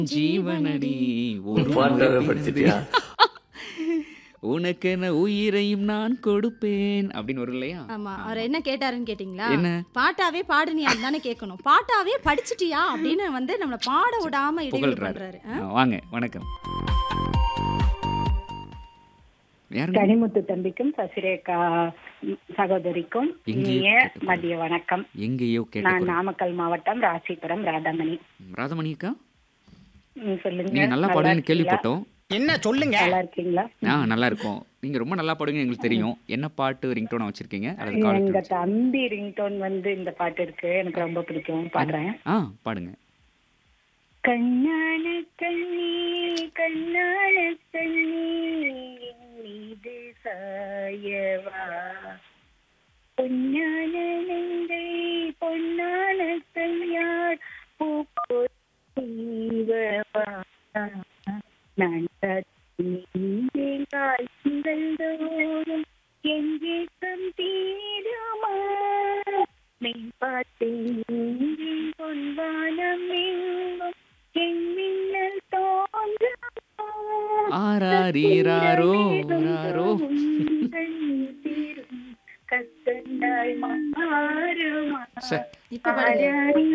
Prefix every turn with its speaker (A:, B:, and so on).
A: ஜீவனடி ஒரு
B: பாட்டாவே
A: முறை
B: படிச்சிட்டியா
A: உனக்கென உயிரையும் நான் கொடுப்பேன் அப்படின்னு வரும் இல்லையா
C: ஆமா அவர் என்ன கேட்டாருன்னு கேட்டிங்களா
A: என்ன
C: பாட்டாவே பாடுனியா தானே கேட்கணும் பாட்டாவே படிச்சிட்டியா அப்படின்னு வந்து நம்மள பாட விடாம இடையூறு
A: புகழ்றாரு
C: பண்றாரு ஆ?
A: ஆ, வாங்க வணக்கம் யாருங்க
D: கனிமுத்து தம்பிக்கும் சசிரேகா ம், சகோதரிக்கும்
A: எங்கே
D: இனிய
A: கேட்டுக்கொள்.
D: மதிய வணக்கம்
A: எங்கேயோ
D: நான்
A: கேட்ட
D: நாமக்கல் மாவட்டம் ராசிபுரம் ராதாமணி
A: ராதமணி அக்கா
D: ம், சொல்லுங்க
A: நீங்க நல்லா பாடுவீங்கன்னு
D: இருக்கீங்களா?
A: கேள்விப்பட்டோம்
E: என்ன சொல்லுங்க
D: நல்லா இருக்கீங்களா
A: ஆ நல்லா இருக்கும் நீங்க ரொம்ப நல்லா பாடுவீங்க எங்களுக்கு தெரியும் என்ன பாட்டு ரிங்டோனா வச்சிருக்கீங்க அல்லது காலர்
D: எங்க தம்பி ரிங்டோன் வந்து இந்த பாட்டு இருக்கு எனக்கு ரொம்ப பிடிக்கும் பாடுறேன்
A: ஆ பாடுங்க
D: கண்ணான கண்ணி கண்ணான கண்ணி என் மீது சாயவா பொன்னான நெஞ்சை பொன்னான கையார் பூ போல் செய்வவா நான் காய்ச்சல் தோறும் எங்கேக்கம் தீருமா மெய் பார்த்தேன் பொன்வானம் எங்கும் என் மின்னல் தோன்றுமா
A: ஆராரீராரோ ராரோ
D: கத்தந்தாய் மாறுமா
A: சே
C: இப்ப பாடுங்க
D: ஆராரி